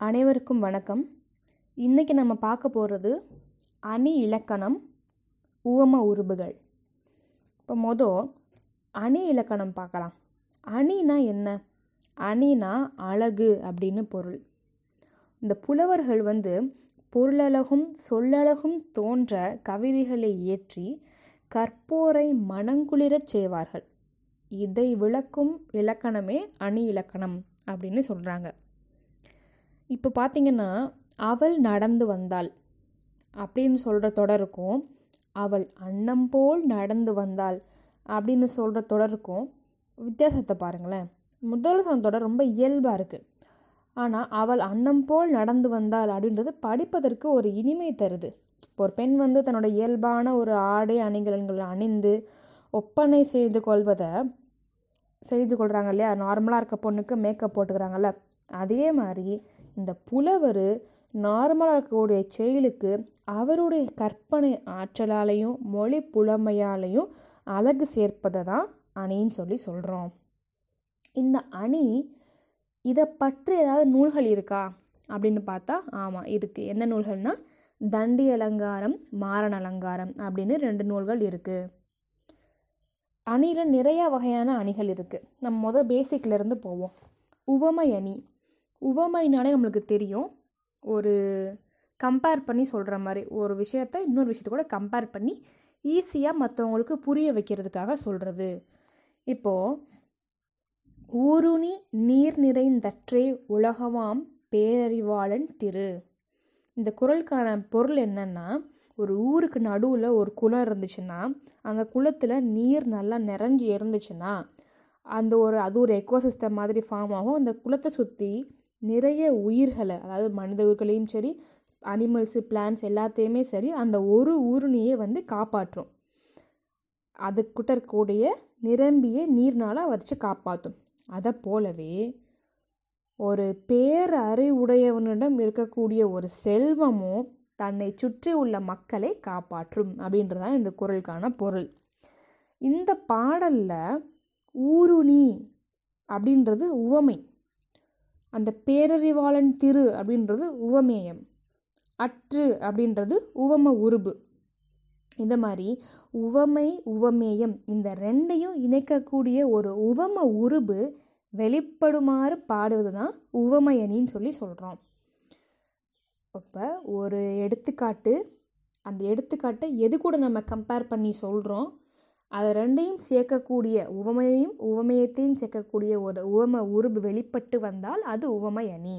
அனைவருக்கும் வணக்கம் இன்றைக்கி நம்ம பார்க்க போகிறது அணி இலக்கணம் உவம உருபுகள் இப்போ மொதல் அணி இலக்கணம் பார்க்கலாம் அணினா என்ன அணினா அழகு அப்படின்னு பொருள் இந்த புலவர்கள் வந்து பொருளழகும் சொல்லழகும் தோன்ற கவிதைகளை இயற்றி கற்போரை மனங்குளிரச் செய்வார்கள் இதை விளக்கும் இலக்கணமே அணி இலக்கணம் அப்படின்னு சொல்கிறாங்க இப்போ பார்த்தீங்கன்னா அவள் நடந்து வந்தாள் அப்படின்னு சொல்கிற தொடருக்கும் அவள் அன்னம் போல் நடந்து வந்தாள் அப்படின்னு சொல்கிற தொடருக்கும் வித்தியாசத்தை பாருங்களேன் முதல் சொன்ன தொடர் ரொம்ப இயல்பாக இருக்குது ஆனால் அவள் அன்னம் போல் நடந்து வந்தாள் அப்படின்றது படிப்பதற்கு ஒரு இனிமை தருது இப்போ ஒரு பெண் வந்து தன்னோட இயல்பான ஒரு ஆடை அணிகலன்கள் அணிந்து ஒப்பனை செய்து கொள்வதை செய்து கொள்கிறாங்க இல்லையா நார்மலாக இருக்க பொண்ணுக்கு மேக்கப் போட்டுக்கிறாங்கல்ல அதே மாதிரி இந்த புலவர் நார்மலாக இருக்கக்கூடிய செயலுக்கு அவருடைய கற்பனை ஆற்றலாலையும் மொழி புலமையாலையும் அழகு சேர்ப்பதை தான் அணின்னு சொல்லி சொல்கிறோம் இந்த அணி இதை பற்றி ஏதாவது நூல்கள் இருக்கா அப்படின்னு பார்த்தா ஆமாம் இருக்குது என்ன நூல்கள்னால் தண்டி அலங்காரம் மாறன் அலங்காரம் அப்படின்னு ரெண்டு நூல்கள் இருக்குது அணியில் நிறைய வகையான அணிகள் இருக்குது நம்ம மொதல் பேசிக்லேருந்து போவோம் உவமை அணி உவமைனாலே நம்மளுக்கு தெரியும் ஒரு கம்பேர் பண்ணி சொல்கிற மாதிரி ஒரு விஷயத்தை இன்னொரு விஷயத்தை கூட கம்பேர் பண்ணி ஈஸியாக மற்றவங்களுக்கு புரிய வைக்கிறதுக்காக சொல்கிறது இப்போது ஊருணி நீர் நிறைந்தற்றே உலகமாம் பேரறிவாளன் திரு இந்த குரலுக்கான பொருள் என்னன்னா ஒரு ஊருக்கு நடுவில் ஒரு குளம் இருந்துச்சுன்னா அந்த குளத்தில் நீர் நல்லா நிறைஞ்சி இருந்துச்சுன்னா அந்த ஒரு அது ஒரு எக்கோசிஸ்டம் மாதிரி ஃபார்ம் ஆகும் அந்த குளத்தை சுற்றி நிறைய உயிர்களை அதாவது மனித உயிர்களையும் சரி அனிமல்ஸு பிளான்ஸ் எல்லாத்தையுமே சரி அந்த ஒரு ஊருணியை வந்து காப்பாற்றும் அதுக்கிட்ட இருக்கக்கூடிய நிரம்பிய நீர்னால் வச்சு காப்பாற்றும் அதை போலவே ஒரு பேரறிவுடையவனிடம் இருக்கக்கூடிய ஒரு செல்வமும் தன்னை சுற்றி உள்ள மக்களை காப்பாற்றும் அப்படின்றதான் இந்த குரலுக்கான பொருள் இந்த பாடலில் ஊருணி அப்படின்றது உவமை அந்த பேரறிவாளன் திரு அப்படின்றது உவமேயம் அற்று அப்படின்றது உவம உருபு இந்த மாதிரி உவமை உவமேயம் இந்த ரெண்டையும் இணைக்கக்கூடிய ஒரு உவம உருபு வெளிப்படுமாறு பாடுவது தான் உவமையணின்னு சொல்லி சொல்கிறோம் இப்போ ஒரு எடுத்துக்காட்டு அந்த எடுத்துக்காட்டை எது கூட நம்ம கம்பேர் பண்ணி சொல்கிறோம் அதை ரெண்டையும் சேர்க்கக்கூடிய உவமையையும் உவமயத்தையும் சேர்க்கக்கூடிய ஒரு உவம உருபு வெளிப்பட்டு வந்தால் அது உவமை அணி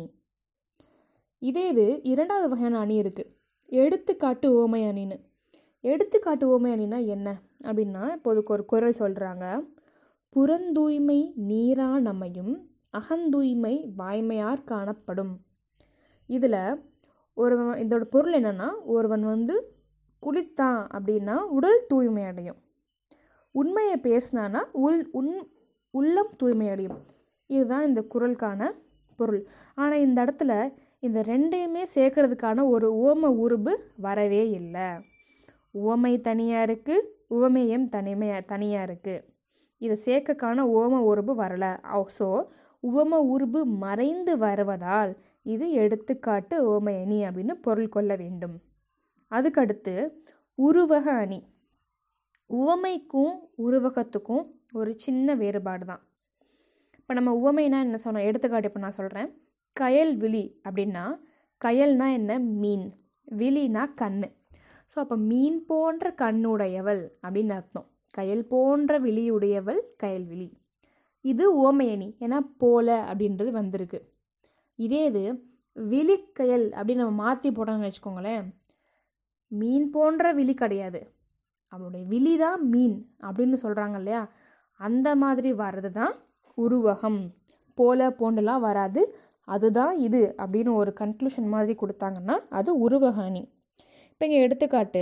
இதே இது இரண்டாவது வகையான அணி இருக்குது எடுத்துக்காட்டு உவமை அணின்னு எடுத்துக்காட்டு உவமை அணினா என்ன அப்படின்னா இப்போதுக்கு ஒரு குரல் சொல்கிறாங்க புறந்தூய்மை நீரா நம்மையும் அகந்தூய்மை வாய்மையார் காணப்படும் இதில் ஒருவன் இதோட பொருள் என்னென்னா ஒருவன் வந்து குளித்தான் அப்படின்னா உடல் தூய்மை அடையும் உண்மையை பேசினானா உள் உன் உள்ளம் தூய்மை அடையும் இதுதான் இந்த குரலுக்கான பொருள் ஆனால் இந்த இடத்துல இந்த ரெண்டையுமே சேர்க்கறதுக்கான ஒரு ஓம உருபு வரவே இல்லை உவமை தனியாக இருக்குது உவமேயம் தனிமையா தனியாக இருக்குது இதை சேர்க்கக்கான ஓம உருபு வரலை ஸோ உவம உருபு மறைந்து வருவதால் இது எடுத்துக்காட்டு ஓம அணி அப்படின்னு பொருள் கொள்ள வேண்டும் அதுக்கடுத்து உருவக அணி உவமைக்கும் உருவகத்துக்கும் ஒரு சின்ன வேறுபாடு தான் இப்போ நம்ம உவமைனா என்ன சொன்னோம் எடுத்துக்காட்டு இப்போ நான் சொல்கிறேன் கயல் விழி அப்படின்னா கயல்னா என்ன மீன் விழினா கண் ஸோ அப்போ மீன் போன்ற கண்ணுடையவள் அப்படின்னு அர்த்தம் கயல் போன்ற விழியுடையவள் கயல்விழி இது ஓமையணி ஏன்னா போல அப்படின்றது வந்திருக்கு இதே இது விழிக்கயல் அப்படின்னு நம்ம மாற்றி போட்டோம்னு வச்சுக்கோங்களேன் மீன் போன்ற விழி கிடையாது அவளுடைய விழி தான் மீன் அப்படின்னு சொல்கிறாங்க இல்லையா அந்த மாதிரி வர்றது தான் உருவகம் போல போண்டெல்லாம் வராது அதுதான் இது அப்படின்னு ஒரு கன்க்ளூஷன் மாதிரி கொடுத்தாங்கன்னா அது உருவக அணி இப்போ இங்கே எடுத்துக்காட்டு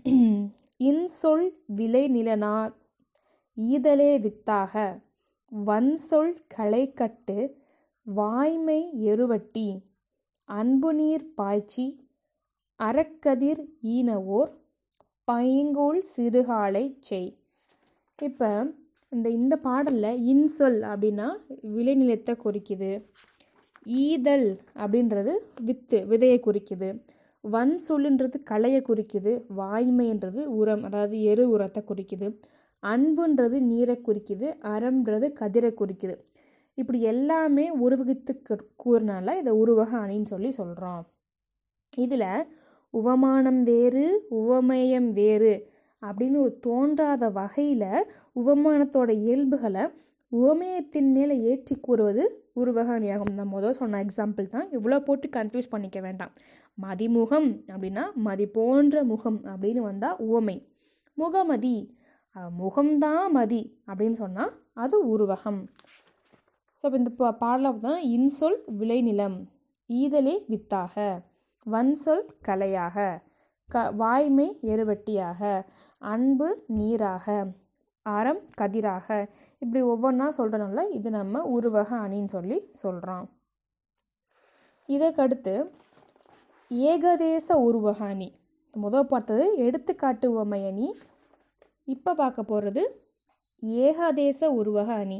இன்சொல் விலை நிலனா ஈதலே வித்தாக வன்சொல் களைக்கட்டு வாய்மை எருவட்டி அன்பு நீர் பாய்ச்சி அறக்கதிர் ஈனவோர் பைங்கோல் சிறுகாலை செய் இப்போ இந்த இந்த பாடலில் இன்சொல் அப்படின்னா விளைநிலத்தை குறிக்குது ஈதல் அப்படின்றது வித்து விதையை குறிக்குது வன் சொல்லுன்றது களையை குறிக்குது வாய்மைன்றது உரம் அதாவது எரு உரத்தை குறிக்குது அன்புன்றது நீரை குறிக்குது அறம்ன்றது கதிரை குறிக்குது இப்படி எல்லாமே உருவகித்து கு- கூறினால இதை உருவக அணின்னு சொல்லி சொல்கிறோம் இதில் உவமானம் வேறு உவமேயம் வேறு அப்படின்னு ஒரு தோன்றாத வகையில் உவமானத்தோட இயல்புகளை உவமேயத்தின் மேலே ஏற்றி கூறுவது உருவக அணியாகும் நான் முதல் சொன்ன எக்ஸாம்பிள் தான் இவ்வளோ போட்டு கன்ஃபியூஸ் பண்ணிக்க வேண்டாம் மதிமுகம் அப்படின்னா மதி போன்ற முகம் அப்படின்னு வந்தால் உவமை முகமதி அஹ், முகம்தான் மதி அப்படின்னு சொன்னால் அது உருவகம் ஸோ இப்போ இந்த பா பாடலாம் தான் இன்சொல் விளைநிலம் ஈதலே வித்தாக வன்சொல் கலையாக க வாய்மை எருவட்டியாக அன்பு நீராக அறம் கதிராக இப்படி ஒவ்வொன்றா சொல்கிறனால இது நம்ம உருவக அணின்னு சொல்லி சொல்கிறோம் இதற்கடுத்து ஏகதேச உருவக அணி முதல் பார்த்தது எடுத்துக்காட்டு உவமை அணி இப்போ பார்க்க போகிறது ஏகதேச உருவக அணி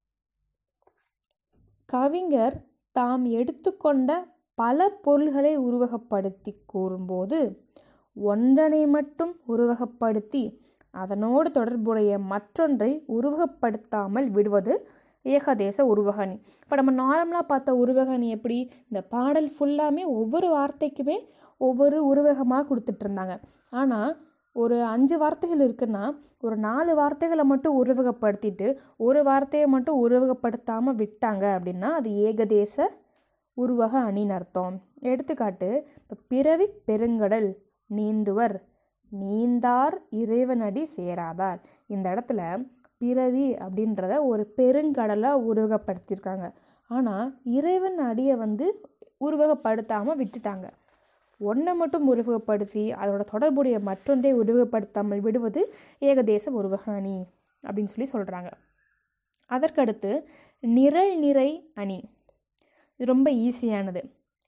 கவிஞர் தாம் எடுத்துக்கொண்ட பல பொருள்களை உருவகப்படுத்தி கூறும்போது ஒன்றனை மட்டும் உருவகப்படுத்தி அதனோடு தொடர்புடைய மற்றொன்றை உருவகப்படுத்தாமல் விடுவது ஏகதேச உருவகணி இப்போ நம்ம நார்மலாக பார்த்த உருவகணி எப்படி இந்த பாடல் ஃபுல்லாமே ஒவ்வொரு வார்த்தைக்குமே ஒவ்வொரு உருவகமாக கொடுத்துட்டு இருந்தாங்க ஆனால் ஒரு அஞ்சு வார்த்தைகள் இருக்குன்னா ஒரு நாலு வார்த்தைகளை மட்டும் உருவகப்படுத்திட்டு ஒரு வார்த்தையை மட்டும் உருவகப்படுத்தாமல் விட்டாங்க அப்படின்னா அது ஏகதேச உருவக அணின்னு அர்த்தம் எடுத்துக்காட்டு இப்போ பிறவி பெருங்கடல் நீந்துவர் நீந்தார் இறைவனடி சேராதார் இந்த இடத்துல பிறவி அப்படின்றத ஒரு பெருங்கடலாக உருவகப்படுத்தியிருக்காங்க ஆனால் இறைவன் அடியை வந்து உருவகப்படுத்தாமல் விட்டுட்டாங்க ஒன்றை மட்டும் உருவகப்படுத்தி அதோட தொடர்புடைய மற்றொன்றை உருவகப்படுத்தாமல் விடுவது ஏகதேச உருவக அணி அப்படின்னு சொல்லி சொல்கிறாங்க அதற்கடுத்து நிரல் நிறை அணி இது ரொம்ப ஈஸியானது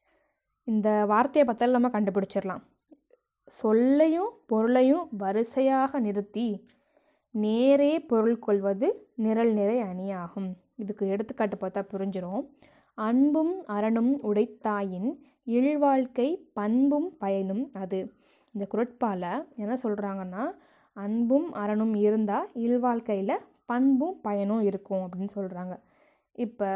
இந்த வார்த்தையை பார்த்தாலும் நம்ம கண்டுபிடிச்சிடலாம் சொல்லையும் பொருளையும் வரிசையாக நிறுத்தி நேரே பொருள் கொள்வது நிரல் நிறை அணியாகும் இதுக்கு எடுத்துக்காட்டு பார்த்தா புரிஞ்சிடும் அன்பும் அரணும் உடைத்தாயின் இல்வாழ்க்கை பண்பும் பயனும் அது இந்த குரட்பால என்ன சொல்கிறாங்கன்னா அன்பும் அரணும் இருந்தால் இல்வாழ்க்கையில் பண்பும் பயனும் இருக்கும் அப்படின்னு சொல்கிறாங்க இப்போ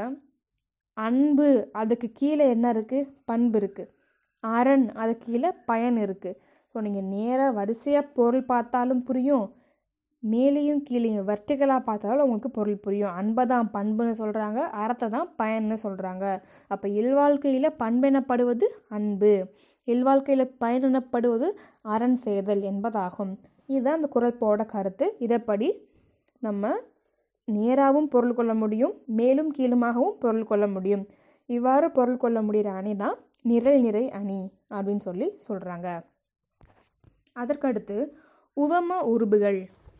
அன்பு அதுக்கு கீழே என்ன இருக்குது பண்பு இருக்குது அரண் அதுக்கு கீழே பயன் இருக்குது ஸோ நீங்கள் நேராக வரிசையாக பொருள் பார்த்தாலும் புரியும் மேலேயும் கீழேயும் வெர்டிகலாக பார்த்தாலும் உங்களுக்கு பொருள் புரியும் அன்பை தான் பண்புன்னு சொல்கிறாங்க அறத்தை தான் பயன்னு சொல்கிறாங்க அப்போ இல்வாழ்க்கையில் பண்பெனப்படுவது அன்பு இல்வாழ்க்கையில் பயனெனப்படுவது அரண் செய்தல் என்பதாகும் இதுதான் அந்த குரல்போட கருத்து இதைப்படி நம்ம நேராகவும் பொருள் கொள்ள முடியும் மேலும் கீழுமாகவும் பொருள் கொள்ள முடியும் இவ்வாறு பொருள் கொள்ள முடிகிற அணி தான் நிரல் நிறை அணி அப்படின்னு சொல்லி சொல்கிறாங்க அதற்கடுத்து உவம உருபுகள்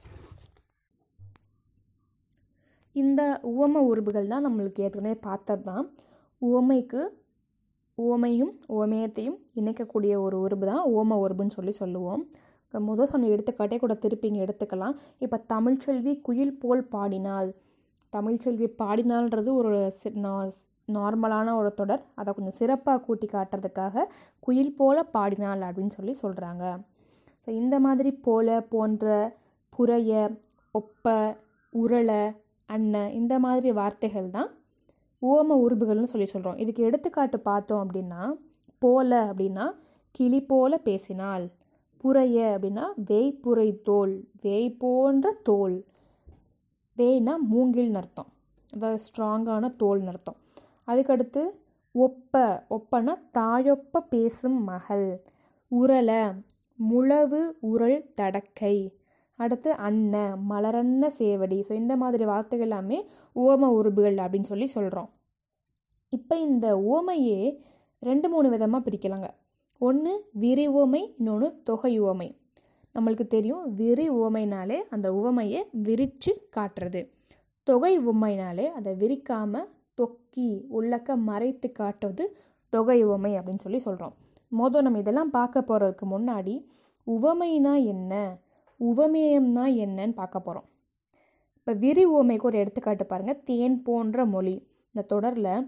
இந்த உவம உருபுகள் தான் நம்மளுக்கு ஏற்கனவே பார்த்தது தான் உவமைக்கு உவமையும் உவமேயத்தையும் இணைக்கக்கூடிய ஒரு உருபு தான் உவம உருபுன்னு சொல்லி சொல்லுவோம் இப்ப முதல் சொன்ன எடுத்துக்காட்டே கூட திருப்பி இங்கே எடுத்துக்கலாம் இப்போ தமிழ்ச்செல்வி குயில் போல் பாடினாள் தமிழ்ச்செல்வி பாடினால்ன்றது ஒரு சி- நா- நார்மலான ஒரு தொடர் அதை கொஞ்சம் சிறப்பாக கூட்டி காட்டுறதுக்காக குயில் போல பாடினாள் அப்படின்னு சொல்லி சொல்கிறாங்க ஸோ இந்த மாதிரி போல போன்ற புறைய ஒப்ப உருள அண்ணன் இந்த மாதிரி வார்த்தைகள் தான் உவம உருபுகள்னு சொல்லி சொல்கிறோம் இதுக்கு எடுத்துக்காட்டு பார்த்தோம் அப்படின்னா போல அப்படின்னா கிளி போல பேசினாள் புறைய அப்படின்னா வேய்ப்புரை தோல் வேய் போன்ற தோல் வேய்னா மூங்கில்னு அர்த்தம் அதாவது ஸ்ட்ராங்கான தோல்னு அர்த்தம் அதுக்கடுத்து ஒப்ப ஒப்பனா தாழொப்ப பேசும் மகள் உரல முழவு உரல் தடக்கை அடுத்து அன்ன மலரன்ன சேவடி ஸோ இந்த மாதிரி வார்த்தைகள் எல்லாமே உவம உருபுகள் அப்படின்னு சொல்லி சொல்கிறோம் இப்போ இந்த உவமையே ரெண்டு மூணு விதமாக பிரிக்கலாங்க ஒன்று விரி உவமை இன்னொன்று தொகை உவமை நம்மளுக்கு தெரியும் விரி உவமைனாலே அந்த உவமையை விரித்து காட்டுறது தொகை உவமைனாலே அதை விரிக்காமல் தொக்கி உள்ளக்க மறைத்து காட்டுவது தொகை உவமை அப்படின்னு சொல்லி சொல்கிறோம் மொதல் நம்ம இதெல்லாம் பார்க்க போகிறதுக்கு முன்னாடி உவமைனா என்ன உவமேயம்னா என்னன்னு பார்க்க போகிறோம் இப்போ விரி உவமைக்கு ஒரு எடுத்துக்காட்டு பாருங்கள் தேன் போன்ற மொழி இந்த தொடரில்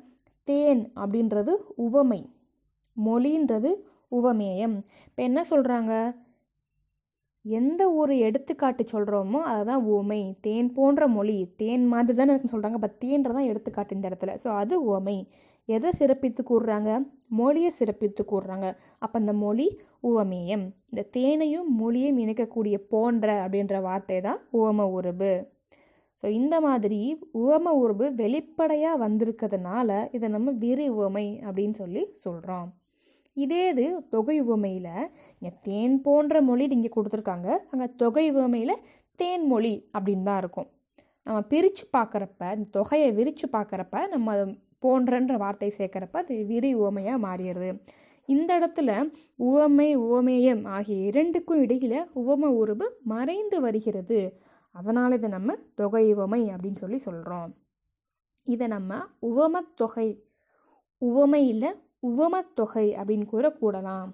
தேன் அப்படின்றது உவமை மொழின்றது உவமேயம் இப்போ என்ன சொல்கிறாங்க எந்த ஒரு எடுத்துக்காட்டு சொல்கிறோமோ அதுதான் உவமை தேன் போன்ற மொழி தேன் மாதிரி தானே இருக்குன்னு சொல்கிறாங்க பட் தேன்றதான் எடுத்துக்காட்டு இந்த இடத்துல ஸோ அது உவமை எதை சிறப்பித்து கூறுறாங்க மொழியை சிறப்பித்து கூறுறாங்க அப்போ அந்த மொழி உவமேயம் இந்த தேனையும் மொழியும் இணைக்கக்கூடிய போன்ற அப்படின்ற வார்த்தை தான் உவம உருபு ஸோ இந்த மாதிரி உவம உருபு வெளிப்படையாக வந்திருக்கிறதுனால இதை நம்ம விரி உவமை அப்படின்னு சொல்லி சொல்கிறோம் இதே இது தொகை உவமையில் இங்கே தேன் போன்ற மொழி இங்கே கொடுத்துருக்காங்க அங்கே தொகை உவமையில் தேன் மொழி அப்படின்னு தான் இருக்கும் நம்ம பிரித்து பார்க்குறப்ப இந்த தொகையை விரித்து பார்க்குறப்ப நம்ம அதை போன்றன்ற வார்த்தை சேர்க்குறப்ப அது விரி உவமையாக மாறிடுது இந்த இடத்துல உவமை உவமேயம் ஆகிய இரண்டுக்கும் இடையில் உவம உருவு மறைந்து வருகிறது அதனால் இதை நம்ம தொகை உவமை அப்படின்னு சொல்லி சொல்கிறோம் இதை நம்ம உவமத் தொகை உவமையில் உவமத்தொகை அப்படின்னு கூட கூடலாம்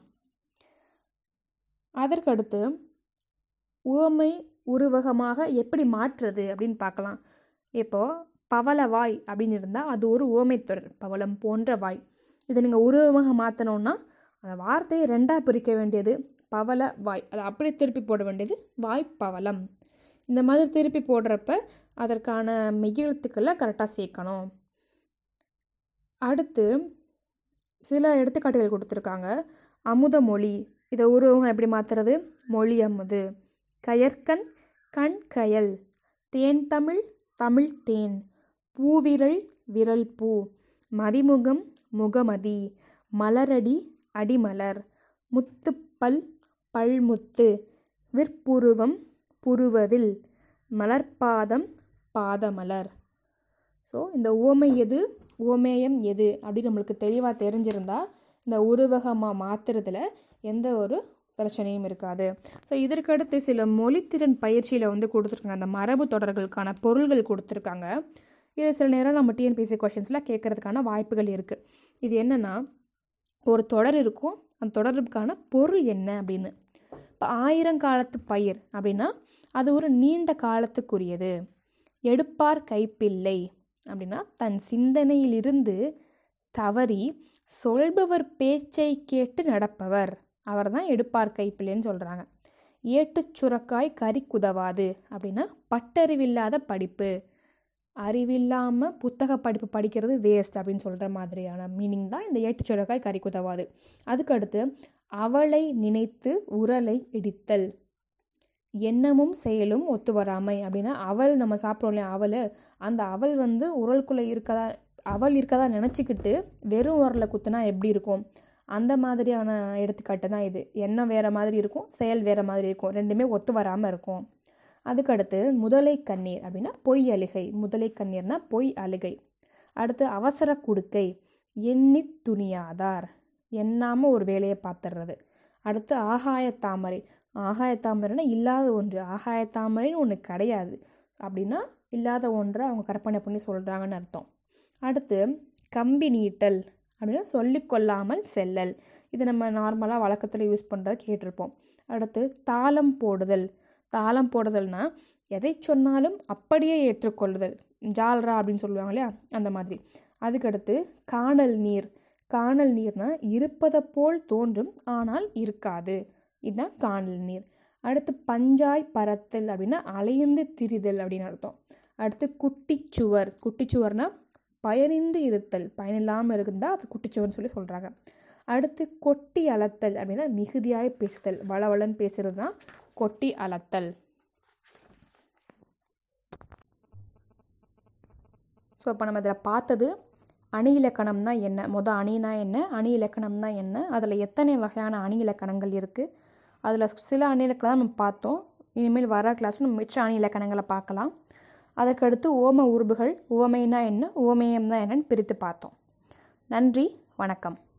அதற்கடுத்து உவமை உருவகமாக எப்படி மாற்றுறது அப்படின்னு பார்க்கலாம் இப்போது பவளவாய் அப்படின்னு இருந்தால் அது ஒரு உவமைத்தொடர் பவளம் போன்ற வாய் இதை நீங்கள் உருவமாக மாற்றணுன்னா அந்த வார்த்தையை ரெண்டாக பிரிக்க வேண்டியது பவள வாய் அதை அப்படியே திருப்பி போட வேண்டியது வாய் பவளம் இந்த மாதிரி திருப்பி போடுறப்ப அதற்கான மெய்யெழுத்துக்களை கரெக்டாக சேர்க்கணும் அடுத்து சில எடுத்துக்காட்டுகள் கொடுத்துருக்காங்க அமுத மொழி இதை உருவம் எப்படி மாற்றுறது மொழி அமுது கயற்கண் கண் கயல் தேன் தமிழ் தமிழ் தேன் பூவிரல் விரல் பூ மதிமுகம் முகமதி மலரடி அடிமலர் முத்துப்பல் பல்முத்து விற்புருவம் புருவவில் மலர்பாதம் பாதமலர் ஸோ இந்த உவமை எது உவமேயம் எது அப்படின்னு நம்மளுக்கு தெளிவாக தெரிஞ்சிருந்தா இந்த உருவகமாக மாற்றுறதுல எந்த ஒரு பிரச்சனையும் இருக்காது ஸோ இதற்கடுத்து சில மொழித்திறன் பயிற்சியில் வந்து கொடுத்துருக்காங்க அந்த மரபு தொடர்களுக்கான பொருள்கள் கொடுத்துருக்காங்க இது சில நேரம் நம்ம டிஎன்பிசி கொஷின்ஸில் கேட்குறதுக்கான வாய்ப்புகள் இருக்குது இது என்னென்னா ஒரு தொடர் இருக்கும் அந்த தொடருக்கான பொருள் என்ன அப்படின்னு இப்போ ஆயிரங்காலத்து பயிர் அப்படின்னா அது ஒரு நீண்ட காலத்துக்குரியது எடுப்பார் கைப்பிள்ளை அப்படின்னா தன் சிந்தனையிலிருந்து தவறி சொல்பவர் பேச்சை கேட்டு நடப்பவர் அவர் தான் எடுப்பார் கைப்பிள்ளைன்னு சொல்கிறாங்க ஏட்டுச் சுரக்காய் கறி குதவாது அப்படின்னா பட்டறிவில்லாத படிப்பு அறிவில்லாமல் புத்தக படிப்பு படிக்கிறது வேஸ்ட் அப்படின்னு சொல்கிற மாதிரியான மீனிங் தான் இந்த ஏட்டுச் சுரக்காய் கறி குதவாது அதுக்கடுத்து அவளை நினைத்து உரலை இடித்தல் எண்ணமும் செயலும் ஒத்து வராமை அப்படின்னா அவள் நம்ம சாப்பிட்றோம் இல்லையா அவள் அந்த அவள் வந்து உரலுக்குள்ளே இருக்கதா அவள் இருக்கதா நினச்சிக்கிட்டு வெறும் உரலை குத்துனா எப்படி இருக்கும் அந்த மாதிரியான எடுத்துக்காட்டு தான் இது எண்ணம் வேறு மாதிரி இருக்கும் செயல் வேறு மாதிரி இருக்கும் ரெண்டுமே ஒத்து வராமல் இருக்கும் அதுக்கடுத்து முதலை கண்ணீர் அப்படின்னா பொய் அழுகை முதலை கண்ணீர்னா பொய் அழுகை அடுத்து அவசர குடுக்கை எண்ணி துணியாதார் எண்ணாமல் ஒரு வேலையை பார்த்துடுறது அடுத்து ஆகாய தாமரை ஆகாய தாமரைனா இல்லாத ஒன்று ஆகாய தாமரைன்னு ஒன்று கிடையாது அப்படின்னா இல்லாத ஒன்றை அவங்க கற்பனை பண்ணி சொல்கிறாங்கன்னு அர்த்தம் அடுத்து கம்பி நீட்டல் அப்படின்னா சொல்லிக்கொள்ளாமல் செல்லல் இது நம்ம நார்மலாக வழக்கத்தில் யூஸ் பண்ணுறத கேட்டிருப்போம் அடுத்து தாளம் போடுதல் தாளம் போடுதல்னா எதை சொன்னாலும் அப்படியே ஏற்றுக்கொள்ளுதல் ஜால்ரா அப்படின்னு சொல்லுவாங்க இல்லையா அந்த மாதிரி அதுக்கடுத்து காணல் நீர் காணல் நீர்னா இருப்பதை போல் தோன்றும் ஆனால் இருக்காது இதுதான் காணல் நீர் அடுத்து பஞ்சாய் பரத்தல் அப்படின்னா அலைந்து திரிதல் அப்படின்னு அர்த்தம் அடுத்து குட்டிச்சுவர் குட்டிச்சுவர்னா பயனிந்து இருத்தல் பயனில்லாமல் இருந்தால் அது குட்டிச்சுவர்னு சொல்லி சொல்கிறாங்க அடுத்து கொட்டி அளத்தல் அப்படின்னா மிகுதியாய் பேசுதல் வளவளன்னு பேசுகிறது தான் கொட்டி அளத்தல் ஸோ இப்போ நம்ம இதில் பார்த்தது அணி இலக்கணம்னா என்ன மொதல் அணினா என்ன அணி இலக்கணம்னா என்ன அதில் எத்தனை வகையான அணி இலக்கணங்கள் இருக்குது அதில் சில அணி இலக்கணம் நம்ம பார்த்தோம் இனிமேல் வர கிளாஸ் நம்ம மிச்ச அணி இலக்கணங்களை பார்க்கலாம் அதற்கடுத்து ஓம உருபுகள் உவமைனா என்ன உவமேயம்னா என்னன்னு பிரித்து பார்த்தோம் நன்றி வணக்கம்